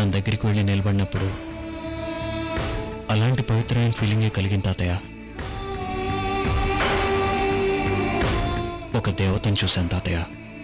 తన దగ్గరికి వెళ్ళి నిలబడినప్పుడు అలాంటి పవిత్రమైన ఫీలింగే కలిగింది తాతయ్య ఒక దేవతను చూశాను తాతయ్య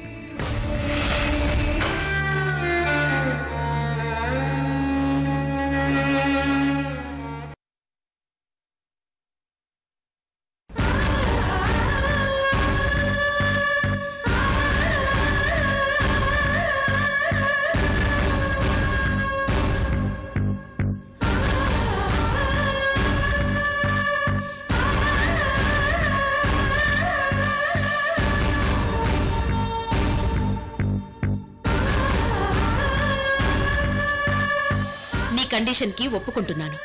నీ కండిషన్కి ఒప్పుకుంటున్నాను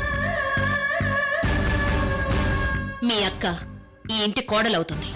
మీ అక్క ఈ ఇంటి కోడలవుతుంది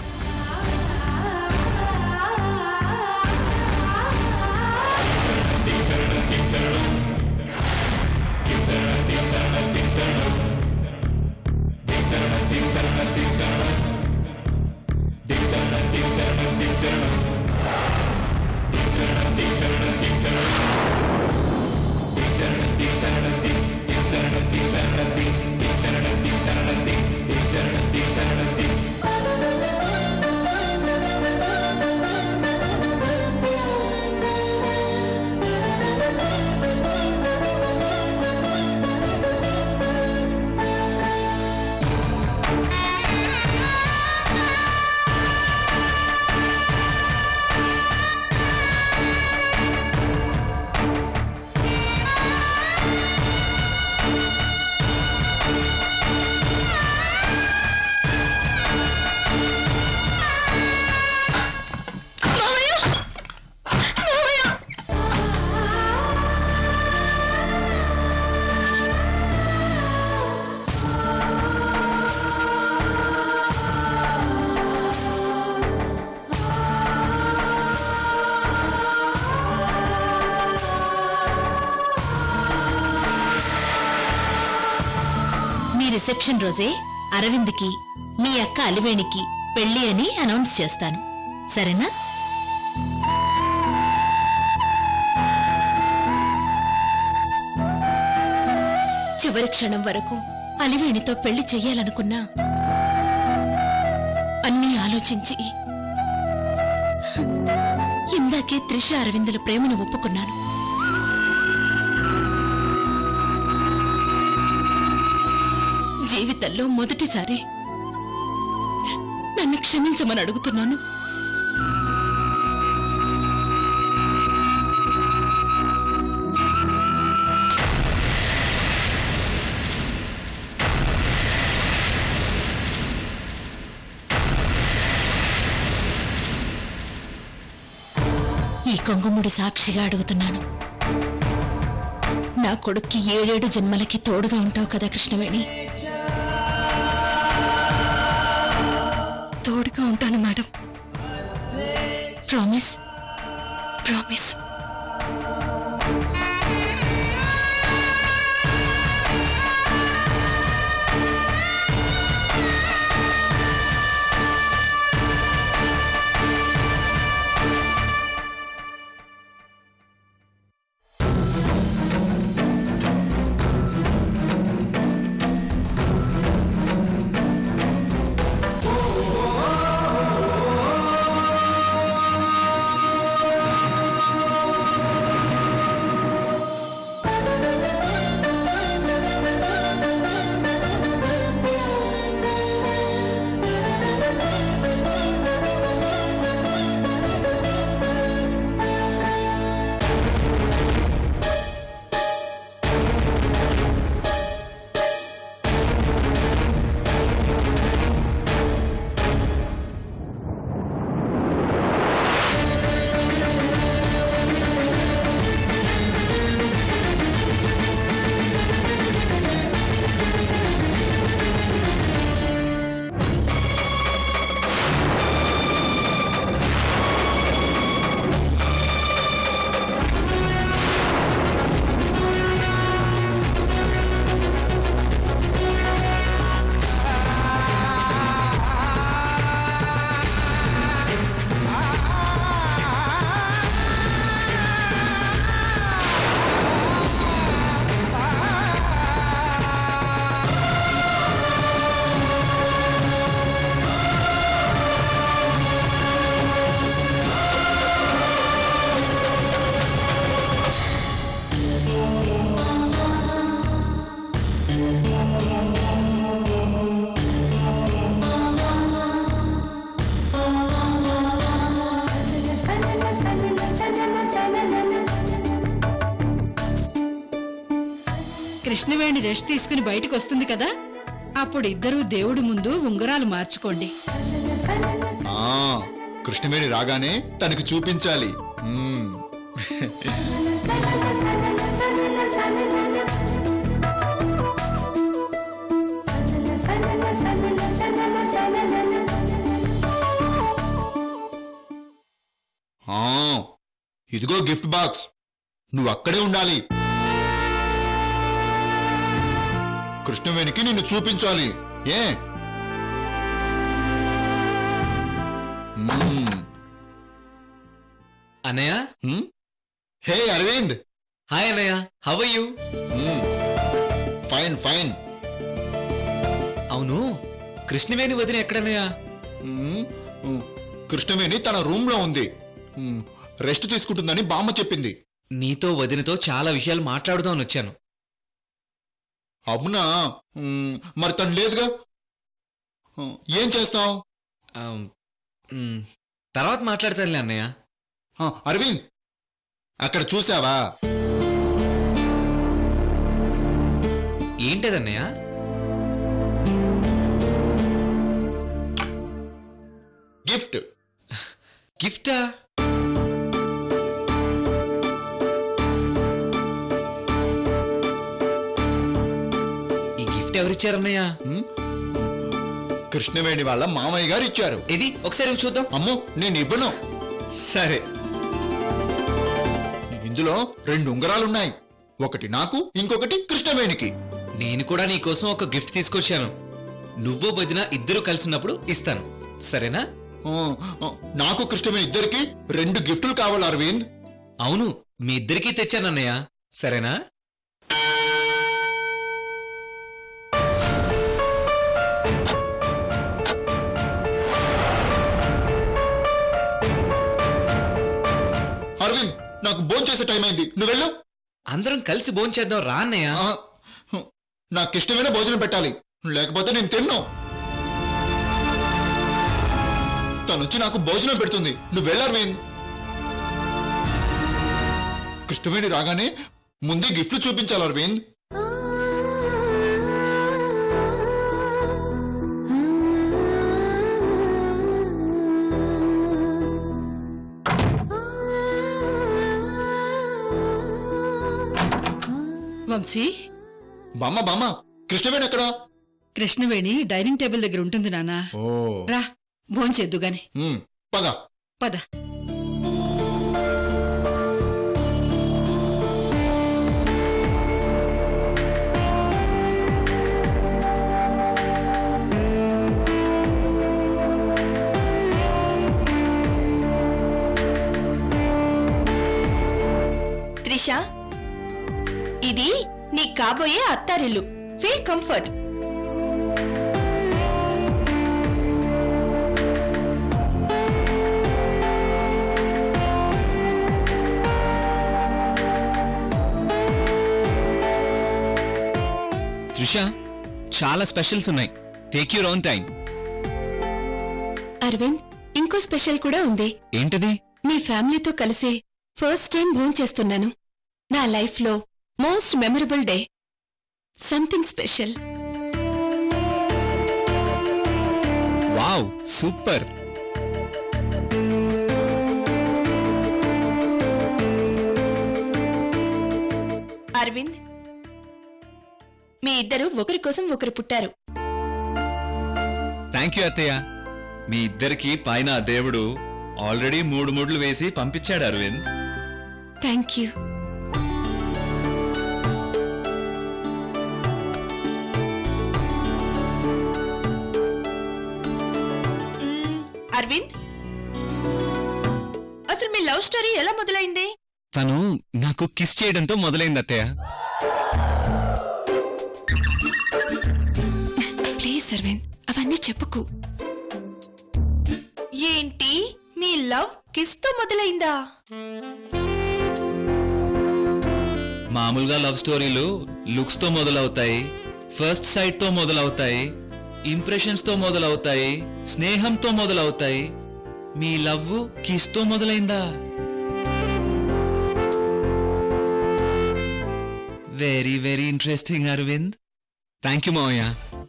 మీ రిసెప్షన్ రోజే అరవింద్కి మీ అక్క అలివేణికి పెళ్లి అని అనౌన్స్ చేస్తాను సరేనా చివరి క్షణం వరకు అలివేణితో పెళ్లి చెయ్యాలనుకున్నా అన్నీ ఆలోచించి ఇందాకే త్రిష అరవిందుల ప్రేమను ఒప్పుకున్నాను జీవితంలో మొదటిసారి నన్ను క్షమించమని అడుగుతున్నాను ఈ కొంగుముడి సాక్షిగా అడుగుతున్నాను నా కొడుక్కి ఏడేడు జన్మలకి తోడుగా ఉంటావు కదా కృష్ణవేణి తోడుగా ఉంటాను madam promise promise Krishnaveni rest తీసుకుని బయటకు వస్తుంది కదా అప్పుడు ఇద్దరూ దేవుడి ముందు ఉంగరాలు మార్చుకోండి ఆ కృష్ణవేణి రాగానే తనకి చూపించాలి మ్మ్. ఆ, ఇదిగో గిఫ్ట్ బాక్స్ నువ్వు అక్కడే ఉండాలి కృష్ణవేణికి నిన్ను చూపించాలి ఏ మ్మ్. అన్నయ్య హ్మ్? హే అరవింద్ హాయ్ అన్నయ్య how you hmm. Fine fine అవును కృష్ణవేణి వదిన ఎక్కడన్నయ్య మ్మ్. మ్మ్. కృష్ణవేణి తన రూమ్ లో ఉంది మ్మ్. రెస్ట్ తీసుకుంటుందని బామ్మ చెప్పింది నీతో వదినతో చాలా విషయాలు మాట్లాడుదామని వచ్చాను అవునా మ్మ్. మరి తను లేదుగా మ్మ్. ఏం చేస్తావు ఆమ్, మ్, తర్వాత మాట్లాడతానులే అన్నయ్య అరవింద్ అక్కడ చూసావా ఏంటదన్నయ్య గిఫ్ట్ గిఫ్టా ఈ గిఫ్ట్ ఎవరిచ్చారన్నయ్య మ్మ్. కృష్ణవేణి వాళ్ళ మామయ్య గారు ఇచ్చారు ఇది ఒకసారి ఇవి చూద్దాం అమ్మో నేను ఇవ్వను సరే ఇందులో రెండు ఉంగరాలున్నాయి ఒకటి నాకు ఇంకొకటి కృష్ణవేణికి నేను కూడా నీ కోసం ఒక గిఫ్ట్ తీసుకొచ్చాను నువ్వు వదిన ఇద్దరు కలిసినప్పుడు ఇస్తాను సరేనా ఆ, ఆ, నాకు కృష్ణవేణి ఇద్దరికి రెండు గిఫ్టులు కావాలి అరవింద్ అవును మీ ఇద్దరికీ తెచ్చానన్నయ్య సరేనా అరవింద్ నాకు భోజనం చేసే టైం అయింది నువ్వు వెళ్ళు అందరం కలిసి భోంచేద్దాం రా అన్నయ్య ఆ, నాకు ఇష్టమైన భోజనం పెట్టాలి లేకపోతే నేను తిన్నా తను వచ్చి నాకు భోజనం పెడుతుంది నువ్వు వెళ్ళు అరవింద్ కృష్ణవేణి రాగానే ముందే గిఫ్ట్లు చూపించాలి అరవింద్ వంశీ బామ్మ బామ్మ కృష్ణవేణి ఎక్కడా కృష్ణవేణి డైనింగ్ టేబుల్ దగ్గర ఉంటుంది నానా ఓ రా భోంచేద్దు గాని ఉమ్, పద పద త్రిష ఇది నీ కాబోయే అత్తారిల్లు ఫీల్ కంఫర్ట్ త్రిష చాలా స్పెషల్స్ ఉన్నాయి take your own time Arvind ఇంకో స్పెషల్ కూడా ఉంది ఏంటది మీ ఫ్యామిలీతో కలిసి ఫస్ట్ టైం భోన్ చేస్తున్నాను నా లైఫ్లో most memorable day something special wow super Arvind మీ ఇద్దరు ఒకరి కోసం ఒకరు పుట్టారు థ్యాంక్ యూ అత్తయ్య మీ ఇద్దరికి పైన ఆ దేవుడు ఆల్రెడీ మూడు ముడ్లు వేసి పంపించాడు Arvind thank you hmm, Arvind అసలు మీ లవ్ స్టోరీ ఎలా మొదలైంది తను నాకు కిస్ చేయడంతో మొదలైంది అత్తయ్య ప్లీజ్ అరవింద్ అవన్నీ చెప్పుకు ఏంటి మీ లవ్ కిస్ తో మొదలైందా మామూలుగా లవ్ స్టోరీలు లుక్స్ తో మొదలవుతాయి ఫస్ట్ సైట్ తో మొదలవుతాయి ఇంప్రెషన్స్ తో మొదలవుతాయి స్నేహంతో మొదలవుతాయి మీ లవ్ కిస్ తో మొదలైందా very very interesting Arvind thank you మావయ్య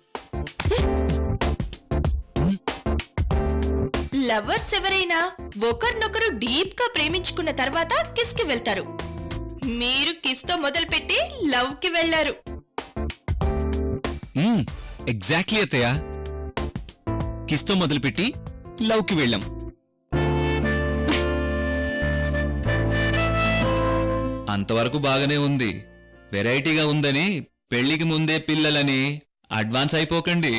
లవర్స్ ఎవరైనా ఒకరినొకరు డీప్ గా ప్రేమించుకున్న తర్వాత కిస్ కి వెళ్తారు మీరు కిస్ తో మొదలుపెట్టి లవ్ కి వెళ్లారు ఎగ్జాక్ట్లీ అత్తయ్య కిస్తో మొదలుపెట్టి లవ్కి వెళ్ళాం అంతవరకు బాగానే ఉంది వెరైటీగా ఉందని పెళ్లికి ముందే పిల్లలని అడ్వాన్స్ అయిపోకండి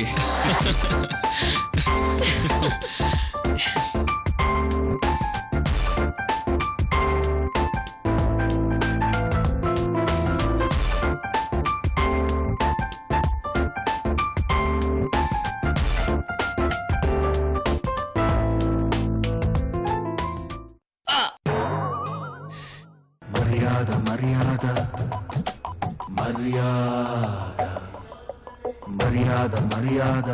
మర్యాద మర్యాద మర్యాద మర్యాద మర్యాద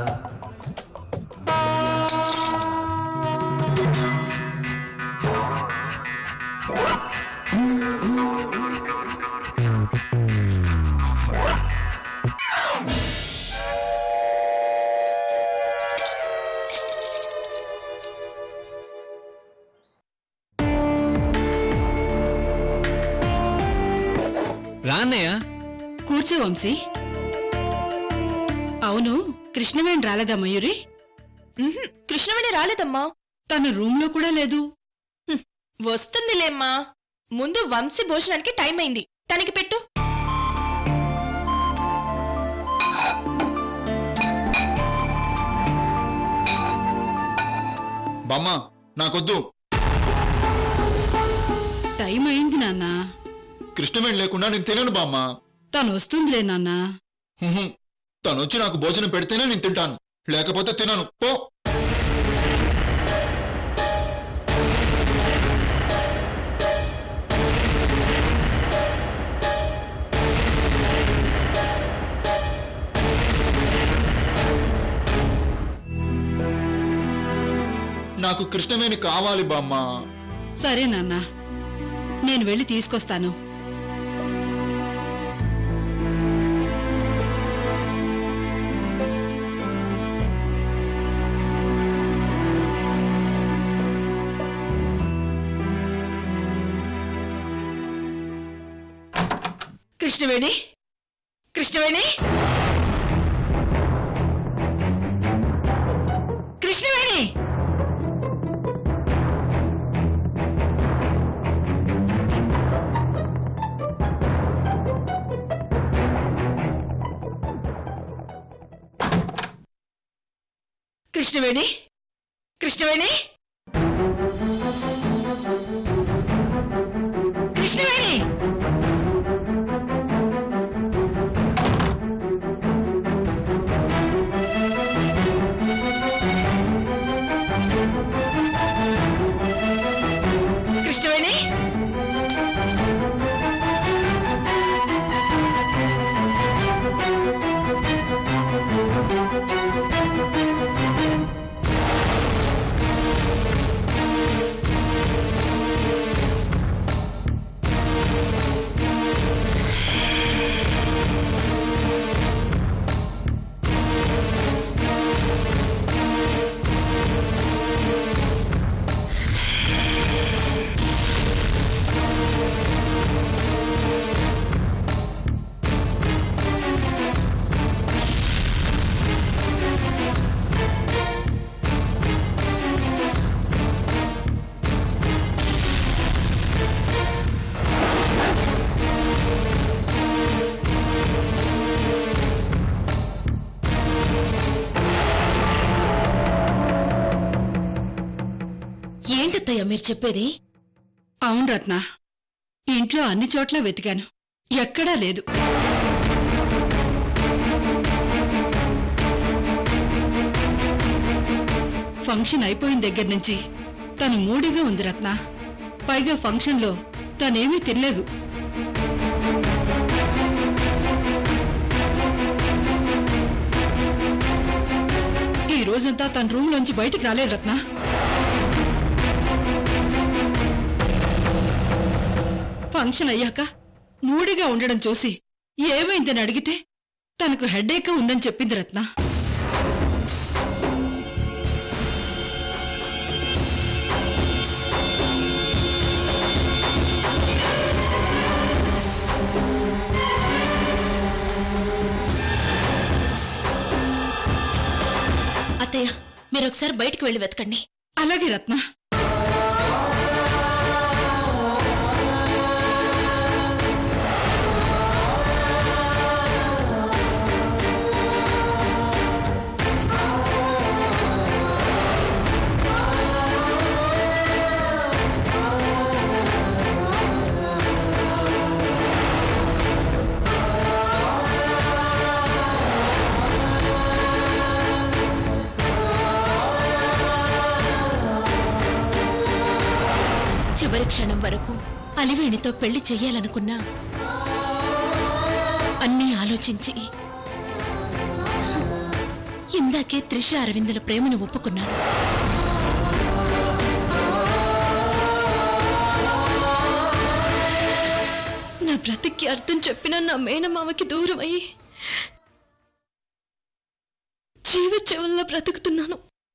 రా అన్నయ్య కూర్చో వంశీ అవును కృష్ణవేణి రాలేదా మయూరి ఉహుం, కృష్ణవేణి రాలేదమ్మా తన రూమ్ లో కూడా లేదు వస్తుందిలేమ్మా ముందు వంశీ భోజనానికి టైం అయింది తనకి పెట్టు బామ్మ నాకొద్దు టైం అయింది నాన్న కృష్ణవేణి లేకుండా నేను తినను బామ్మ తను వస్తుందిలే నాన్న హుహు. తను వచ్చి నాకు భోజనం పెడితేనే నేను తింటాను లేకపోతే తినను పో నాకు కృష్ణవేణి కావాలి బామ్మ సరే నాన్న నేను వెళ్ళి తీసుకొస్తాను కృష్ణవేణి కృష్ణవేణి కృష్ణవేణి కృష్ణవేణి కృష్ణవేణి కృష్ణవేణి కృష్ణవేణి ఏంటత్తయ్య మీరు చెప్పేది అవును రత్న ఇంట్లో అన్ని చోట్ల వెతికాను ఎక్కడా లేదు ఫంక్షన్ అయిపోయిన దగ్గర నుంచి తను మూడిగా ఉంది రత్న పైగా ఫంక్షన్లో తనేమీ తినలేదు ఈ రోజంతా తన రూమ్లోంచి బయటికి రాలేదు రత్న ఫంక్షన్ అయ్యాక మూడిగా ఉండడం చూసి ఏమైందని అడిగితే తనకు హెడేక్ ఉందని చెప్పింది రత్న అత్తయ్య మీరు ఒకసారి బయటికి వెళ్ళి వెతకండి అలాగే రత్న చివరి క్షణం వరకు అలివేణితో పెళ్లి చెయ్యాలనుకున్నా అన్నీ ఆలోచించి ఇందాకే త్రిష అరవిందుల ప్రేమను ఒప్పుకున్నాను నా బ్రతికి అర్థం చెప్పిన నా మేనమామకి దూరం అయ్యి జీవచ్యవల్ల బ్రతుకుతున్నాను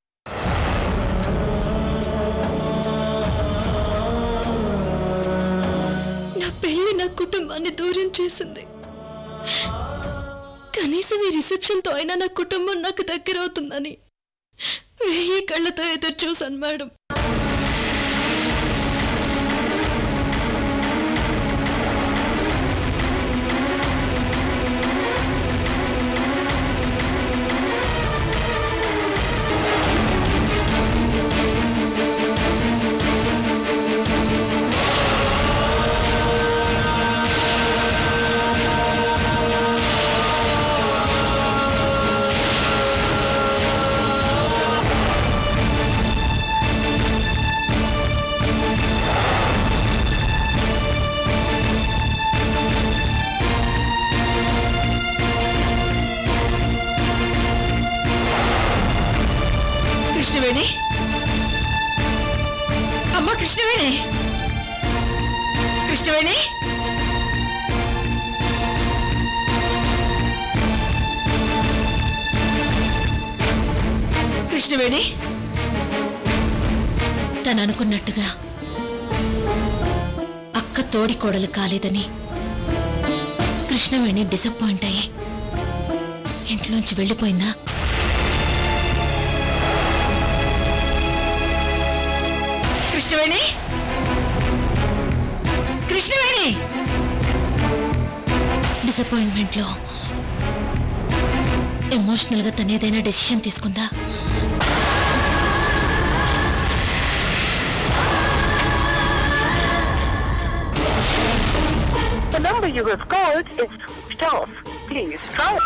నా పెళ్లి నా కుటుంబాన్ని దూరం చేసింది కనీసం ఈ రిసెప్షన్తో అయినా నా కుటుంబం నాకు దగ్గర అవుతుందని వెయ్యి కళ్ళతో ఎదురు చూశాను మేడం కృష్ణవేణి అమ్మా కృష్ణవేణి కృష్ణవేణి కృష్ణవేణి తను అనుకున్నట్టుగా అక్క తోడి కోడలు కాలేదని కృష్ణవేణి డిసప్పాయింట్ అయ్యి ఇంట్లోంచి వెళ్ళిపోయిందా కృష్ణవేణి కృష్ణవేణి డిసప్పాయింట్మెంట్ లో ఎమోషనల్ గా తను ఏదైనా డెసిషన్ తీసుకుందా The number you have called is switched off. Please try.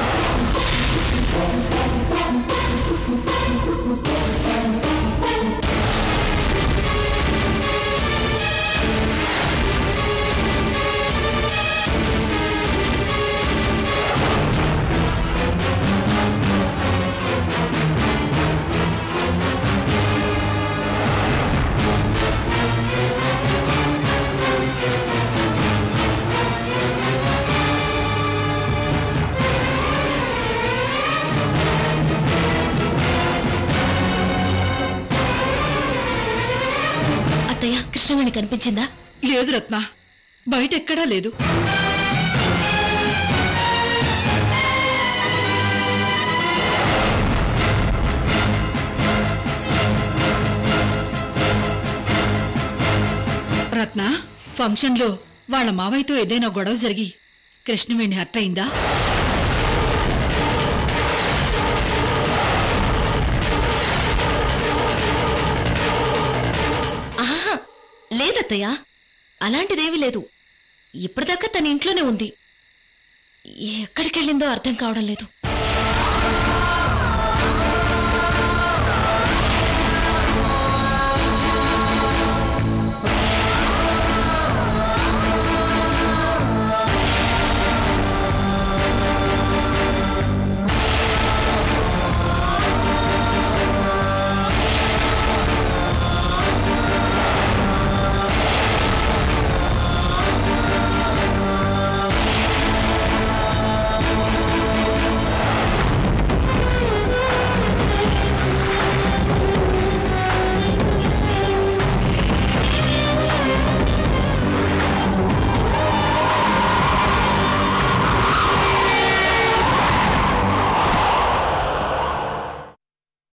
అత్తయ్య కృష్ణవేణి కనిపించిందా లేదు రత్న బయట ఎక్కడా లేదు రత్న ఫంక్షన్లో వాళ్ళ మావయ్యతో ఏదైనా గొడవ జరిగి కృష్ణవేణి హర్ట్ అయిందా ఆహా లేదత్తయ్య అలాంటిదేమీ లేదు ఇప్పటిదాకా తన ఇంట్లోనే ఉంది ఎక్కడికి వెళ్ళిందో అర్థం కావడం లేదు